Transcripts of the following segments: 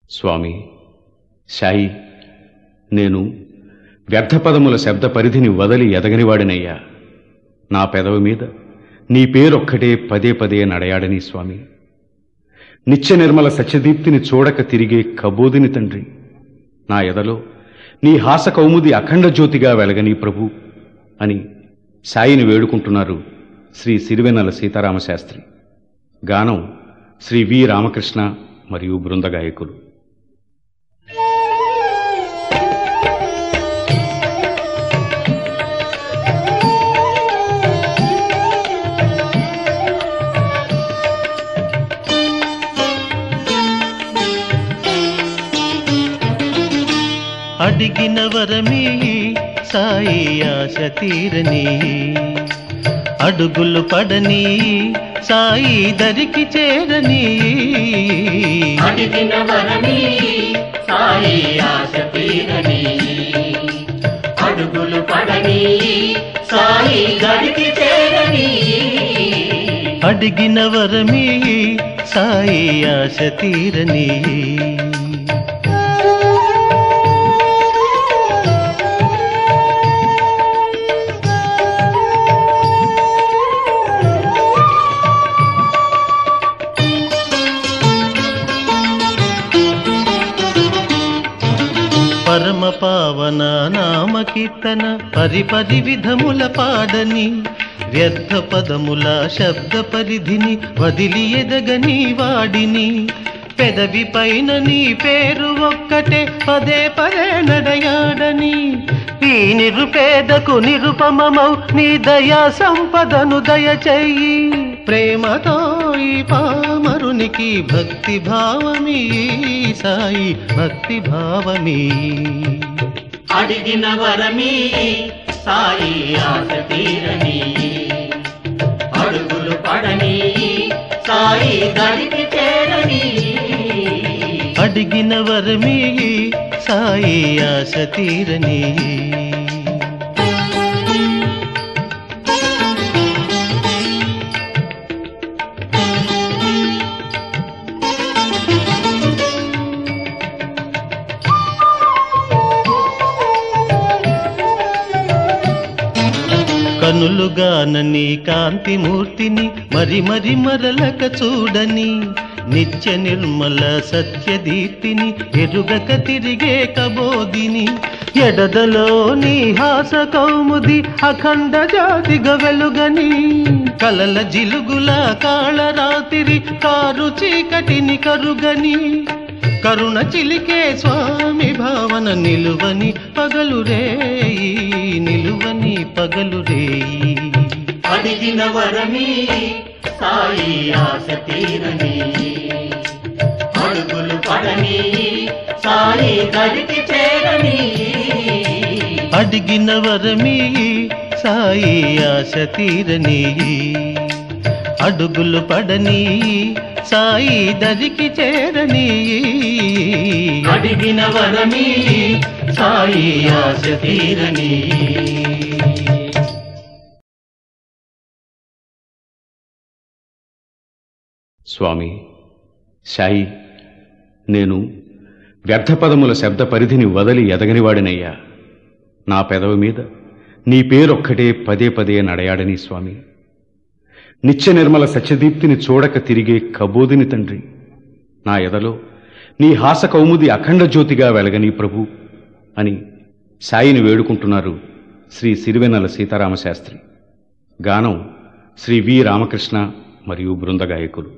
స్వామి సాయి నేను వ్యర్థపదముల శబ్ద పరిధిని వదలి ఎదగనివాడినయ్యా నా పెదవి మీద నీ పేరొక్కటే పదే పదే నడయాడని స్వామి నిత్య నిర్మల సత్యదీప్తిని చూడక తిరిగే కబోదిని తండ్రి నా ఎదలో నీ హాస కౌముది అఖండ జ్యోతిగా వెలగని ప్రభు అని సాయిని వేడుకుంటున్నారు శ్రీ సిరివెన్నెల సీతారామశాస్త్రి గానం శ్రీ వి రామకృష్ణ మరియు బృంద గాయకులు అడిగిన వరమీ సాయి ఆశ తీరని అడుగులు పడని సాయి దరికి చేరని అడిగిన వరమీ సాయి ఆశ తీరని అడుగులు పడని సాయి గడికి చేరని అడిగిన వరమీ సాయి ఆశ తీరని పరమ పావన నామ కీర్తన పరిపరి విధముల పాడని వ్యర్థ పదముల శబ్ద పరిధిని వదిలి ఎదగని వాడిని పెదవి పైన నీ పేరు ఒక్కటే పదే పదే నడయాడని ఈ నిరుపేదకు నిరుపమమౌ నీ దయా సంపదను దయచెయ్యి ప్రేమతో ఈ పామరునికి భక్తి భావమీ సాయి భక్తి భావమీ అడిగిన వరమీ సాయి ఆశ తీరని అడుగులు పడని సాయి గడికి చేరని అడిగిన వరమీ సాయి ఆశ తీరని కనులుగానని కాంతి మూర్తిని మరి మరి మరలక చూడని నిత్య నిర్మల సత్యదీప్తిని ఎరుగక తిరిగే కబోదిని ఎడదలోని హాస కౌముది అఖండ జాతిగా వెలుగని కలల జిలుగుల కాళరాతిరి కారు చీకటిని కరుగని కరుణ చిలికే స్వామి భావన నిలువని పగలు రేయి నిలువని పగలు రేయి అడిగిన వరమీ సాయి ఆశ తీరని అడుగులు పడని సాయి గడికి చేరని అడిగిన వరమీ సాయి ఆశ తీరని అడుగులు పడని సాయి దరికి చేరని అడిగిన వరమీ సాయి ఆశ తీరని స్వామి సాయి నేను వ్యర్థపదముల శబ్ద పరిధిని వదలి ఎదగనివాడినయ్యా నా పెదవి మీద నీ పేరొక్కటే పదే పదే నడయాడని స్వామి నిత్య నిర్మల సత్యదీప్తిని చూడక తిరిగే కబోదిని తండ్రి నా ఎదలో నీ హాస కౌముది అఖండ జ్యోతిగా వెలగని ప్రభు అని సాయిని వేడుకుంటున్నారు శ్రీ సిరివెన్నెల సీతారామశాస్త్రి గానం శ్రీ వి రామకృష్ణ మరియు బృంద గాయకులు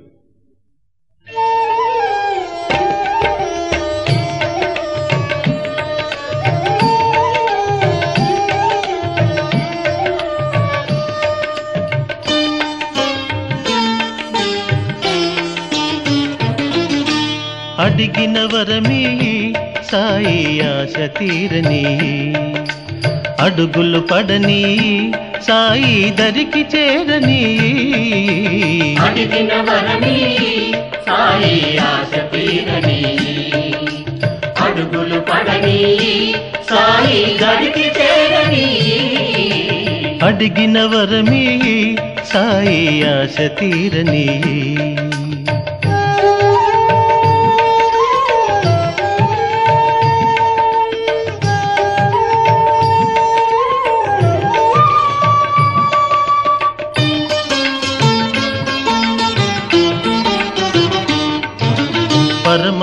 అడిగిన వరమీ సాయి ఆశ తీరని అడుగులు పడని సాయి దరికి చేరని అడిగిన వరమీ సాయి ఆశ తీరని అడుగులు పడని సాయి గడికి చేరని అడిగిన వరమీ సాయి ఆశ తీరని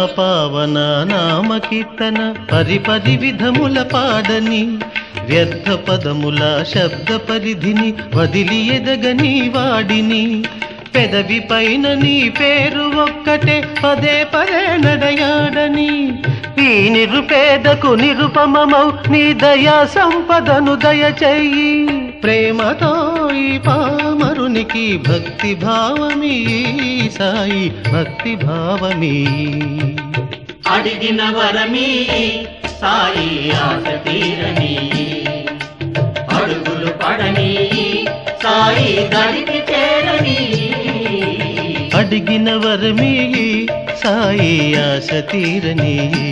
పావన నామ కీర్తన పరిపరి విధముల పాడని వ్యర్థ పదముల శబ్ద పరిధిని వదిలి ఎదగని వాడిని పెదవి పైన నీ పేరు ఒక్కటే పదే పదే నడయాడని ఈ నిరుపేదకు నిరుపమమౌ నీ దయా సంపదను దయచెయ్యి ప్రేమతో ఈ పామరునికి భక్తి భావమీ సాయి భక్తి భావమీ అడిగిన వరమీ సాయి ఆశ తీరని అడుగులు పడని సాయి దరికి చేరని అడిగిన వరమీ సాయి ఆశ తీరని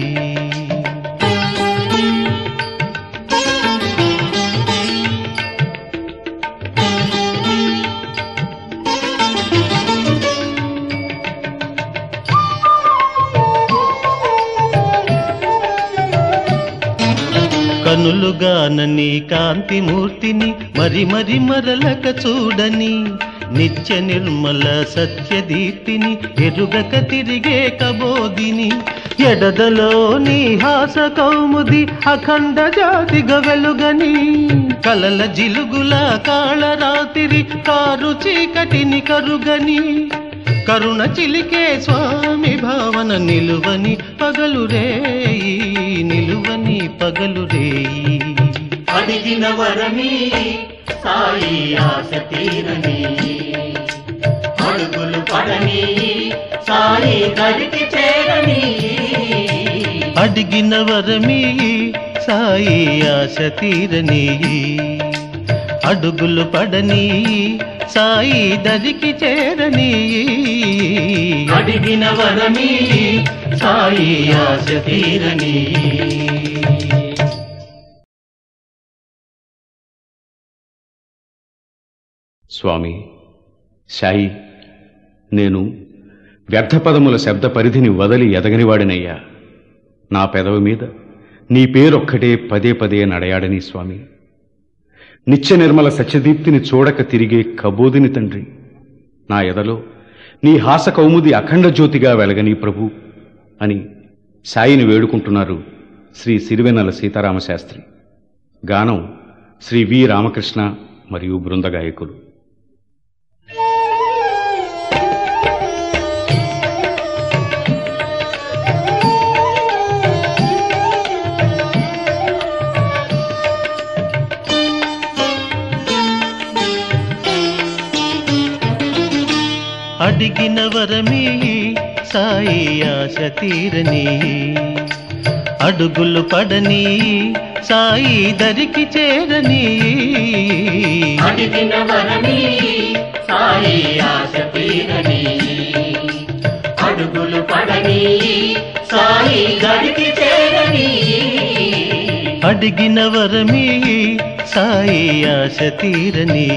కనులుగానని కాంతి మూర్తిని మరి మరి మరలక చూడని నిత్య నిర్మల సత్యదీప్తిని ఎరుగక తిరిగే కబోదిని ఎడదలోని హాస కౌముది అఖండ జాతిగా వెలుగని కలల జిలుగుల కాళరాతిరి కారు చీకటిని కరుగని కరుణ చిలికే స్వామి భావన నిలువని పగలు రేయి నిలువని పగలు రేయి అడిగిన వరమీ సాయి ఆశ తీరని అడుగులు పడని సాయి దరికి చేరని అడిగిన వరమీ సాయి ఆశ తీరని అడుగులు పడని సాయి దరికి చేరని అడిగిన వరమీ సాయి ఆశ తీరని స్వామి సాయి నేను వ్యర్థపదముల శబ్ద పరిధిని వదలి ఎదగనివాడినయ్యా నా పెదవి మీద నీ పేరొక్కటే పదే పదే నడయాడని స్వామి నిత్య నిర్మల సత్యదీప్తిని చూడక తిరిగే కబోదిని తండ్రి నా ఎదలో నీ హాస కౌముది అఖండ జ్యోతిగా వెలగని ప్రభు అని సాయిని వేడుకుంటున్నారు శ్రీ సిరివెన్నెల సీతారామశాస్త్రి గానం శ్రీ వి రామకృష్ణ మరియు బృందగాయకులు అడిగిన వరమీ సాయి ఆశ తీరని అడుగులు పడని సాయి దరికి చేరని అడిగిన వరమీ సాయి ఆశ తీరని అడుగులు పడని సాయి గడికి చేరని అడిగిన వరమీ సాయి ఆశ తీరని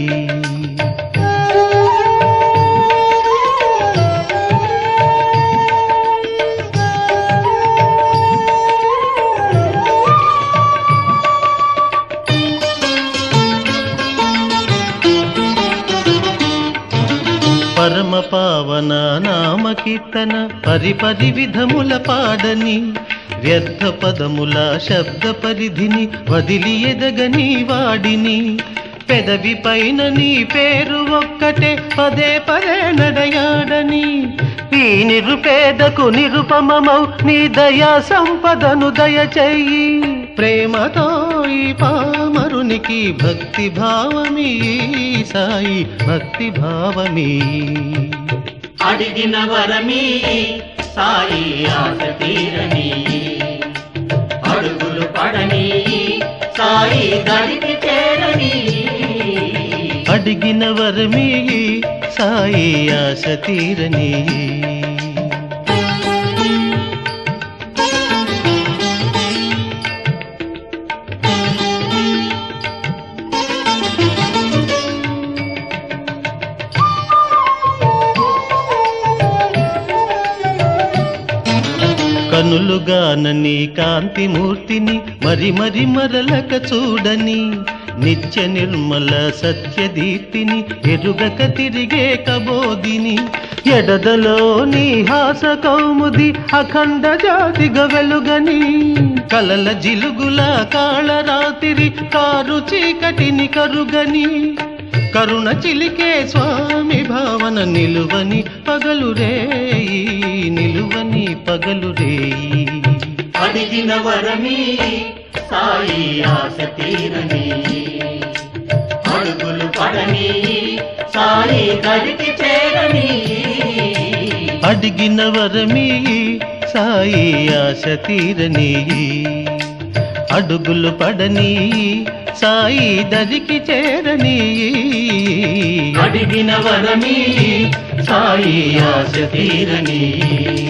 పరమ పావన నామ కీర్తన పరిపరి విధముల పాడని వ్యర్థ పదముల శబ్ద పరిధిని వదిలి ఎదగని వాడిని పెదవి పైన నీ పేరు ఒక్కటే పదే పదే నడయాడని ఈ నిరుపేదకు నిరుపమమౌ నీ దయా సంపదను దయచెయ్యి ప్రేమతో ఈ పామరునికి భక్తి భావమీ సాయి భక్తి భావమీ అడిగిన వరమీ సాయి ఆశ తీరని అడుగులు పడని సాయి గడికి చేరని అడిగిన వరమీ సాయి ఆశ తీరని కనులుగానని కాంతి మూర్తిని మరి మరి మరలక చూడని నిత్య నిర్మల సత్యదీప్తిని ఎరుగక తిరిగే కబోదిని ఎడదలోని హాస కౌముది అఖండ జాతిగ వెలుగని కలల జిలుగుల కాళరాతిరి కారు చీకటిని కరుగని కరుణ చిలికే స్వామి భావన నిలువని పగలు రేయి నిలువని పగలు రేయి అడిగిన వరమీ సాయి ఆశ తీరని అడుగులు పడని సాయి గడికి చేరని అడిగిన వరమీ సాయి ఆశ తీరని అడుగులు పడని సాయి దరికి చేరని అడిగిన వరమీ సాయి ఆశ తీరని